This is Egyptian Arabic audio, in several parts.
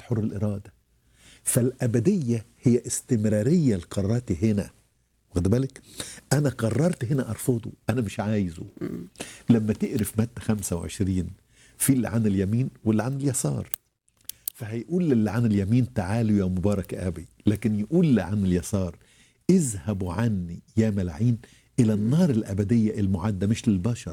حر الاراده فالابديه هي استمراريه لقراراتي هنا واخد بالك انا قررت هنا ارفضه انا مش عايزه لما تقري في متى 25 في اللي عن اليمين واللي عن اليسار فهيقول للي عن اليمين تعالوا يا مبارك ابي لكن يقول اللي عن اليسار اذهبوا عني يا ملاعين الى النار الابديه المعده مش للبشر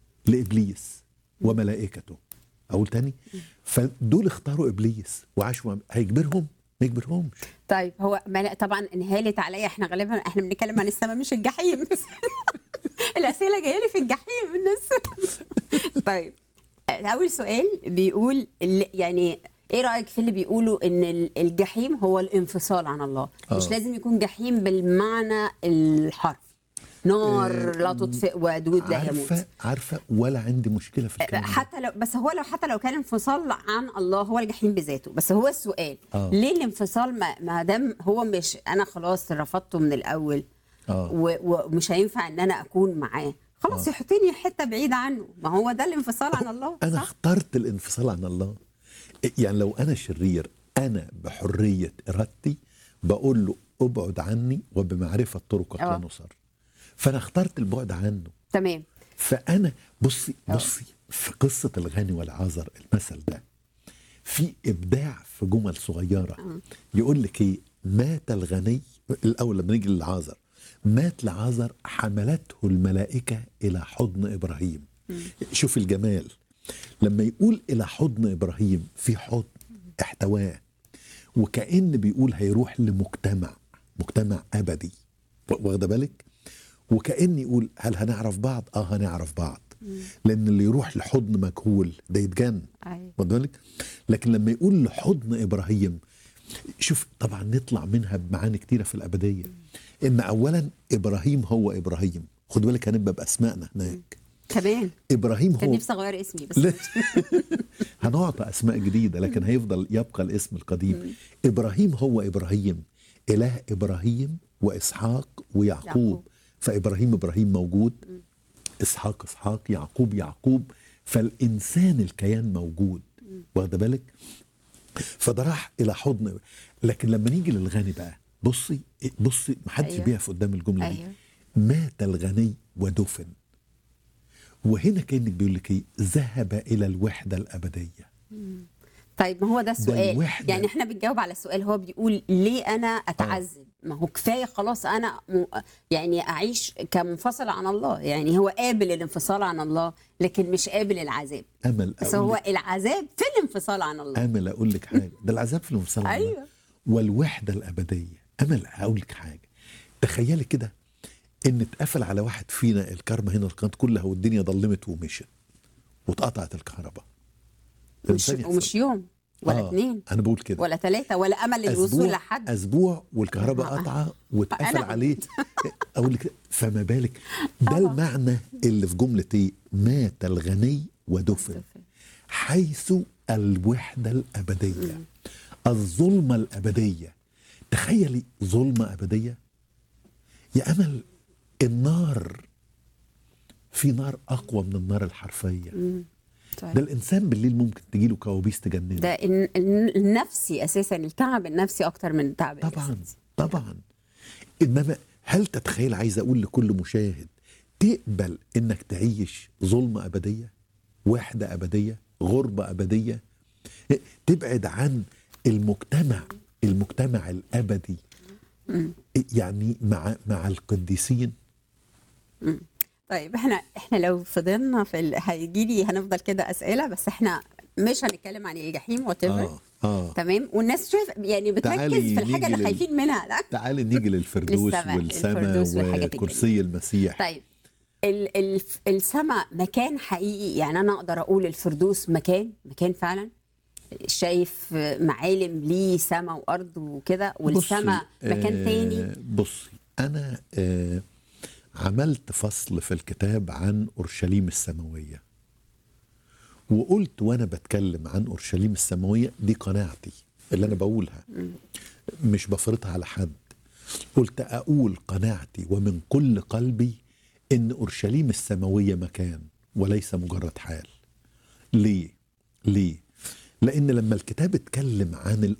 لابليس وملائكته اقول تاني فدول اختاروا ابليس وعاشوا مع- هيجبرهم ما يجبرهمش طيب هو ما لا- طبعا انهالت عليا احنا غالبا احنا بنتكلم عن السماء مش الجحيم الاسئله جايه لي في الجحيم الناس طيب اول سؤال بيقول اللي- يعني ايه رايك في اللي بيقولوا ان ال- الجحيم هو الانفصال عن الله مش آه. لازم يكون جحيم بالمعنى الحرفي نار آه، لا تطفئ ودود لا يموت عارفه عارفه ولا عندي مشكله في الكلام ده. حتى لو بس هو لو حتى لو كان انفصال عن الله هو الجحيم بذاته بس هو السؤال آه. ليه الانفصال ما, ما دام هو مش انا خلاص رفضته من الاول اه و- ومش هينفع ان انا اكون معاه خلاص آه. يحطني حته بعيده عنه ما هو ده الانفصال عن الله انا صح؟ اخترت الانفصال عن الله يعني لو انا شرير انا بحريه ارادتي بقول له ابعد عني وبمعرفه طرقك لا آه. نصر فانا اخترت البعد عنه تمام فانا بصي آه. بصي في قصه الغني والعازر المثل ده في ابداع في جمل صغيره يقول لك ايه مات الغني الاول لما نيجي للعازر مات لعازر حملته الملائكه الى حضن ابراهيم شوف الجمال لما يقول الى حضن ابراهيم في حضن احتواه وكأن بيقول هيروح لمجتمع مجتمع ابدي واخده بالك وكأن يقول هل هنعرف بعض اه هنعرف بعض لان اللي يروح لحضن مجهول ده يتجن أيوة. واخد بالك لكن لما يقول لحضن ابراهيم شوف طبعا نطلع منها بمعاني كتيره في الابديه ان اولا ابراهيم هو ابراهيم خد بالك هنبقى باسمائنا هناك كمان ابراهيم كان هو نفسي اغير اسمي بس لا. هنعطى اسماء جديده لكن هيفضل يبقى الاسم القديم ابراهيم هو ابراهيم اله ابراهيم واسحاق ويعقوب يعقوب. فابراهيم ابراهيم موجود اسحاق اسحاق يعقوب يعقوب فالانسان الكيان موجود واخد بالك فده راح الى حضن لكن لما نيجي للغني بقى بصي بصي محدش أيوة. أيوة. بيقف قدام الجمله دي أيوة. مات الغني ودفن وهنا كانك بيقول لك ايه ذهب الى الوحده الابديه طيب ما هو ده السؤال الوحدة. يعني احنا بنجاوب على السؤال هو بيقول ليه انا اتعذب ما هو كفايه خلاص انا م... يعني اعيش كمنفصل عن الله يعني هو قابل الانفصال عن الله لكن مش قابل العذاب امل بس أقول هو لك العذاب في الانفصال عن الله امل اقول لك حاجه ده العذاب في الانفصال عن الله. أيوة. والوحده الابديه امل هقول لك حاجه تخيلي كده ان اتقفل على واحد فينا الكرمه هنا القناه كلها والدنيا ضلمت ومشت واتقطعت الكهرباء مش الإنسان يحصل. ومش يوم ولا آه، اتنين انا بقول كده ولا ثلاثه ولا امل الوصول اسبوع لحد اسبوع والكهرباء آه. قطعه واتقفل أنا عليه اقول لك فما بالك ده طبعا. المعنى اللي في جمله ايه مات الغني ودفن حيث الوحده الابديه الظلمه الابديه تخيلي ظلمه ابديه يا امل النار في نار اقوى من النار الحرفيه طيب. ده الانسان بالليل ممكن تجيله كوابيس تجننه ده الن- الن- النفسي اساسا التعب النفسي اكتر من التعب طبعا الجسدي. طبعا انما هل تتخيل عايز اقول لكل مشاهد تقبل انك تعيش ظلمه ابديه وحده ابديه غربه ابديه تبعد عن المجتمع المجتمع الابدي يعني مع مع القديسين طيب احنا احنا لو فضلنا في ال... هيجي لي هنفضل كده اسئله بس احنا مش هنتكلم عن الجحيم وات اه اه تمام والناس شايف يعني بتركز تعالي في الحاجه نيجي اللي لل- خايفين منها لا تعالي نيجي للفردوس للسماء، والسماء الفردوس والحاجات وكرسي المسيح طيب ال ال السماء مكان حقيقي يعني انا اقدر اقول الفردوس مكان مكان فعلا شايف معالم ليه سماء وارض وكده والسماء بصي، مكان آه، تاني بصي انا آه عملت فصل في الكتاب عن اورشليم السماويه وقلت وانا بتكلم عن اورشليم السماويه دي قناعتي اللي انا بقولها مش بفرضها على حد قلت اقول قناعتي ومن كل قلبي ان اورشليم السماويه مكان وليس مجرد حال ليه ليه لان لما الكتاب اتكلم عن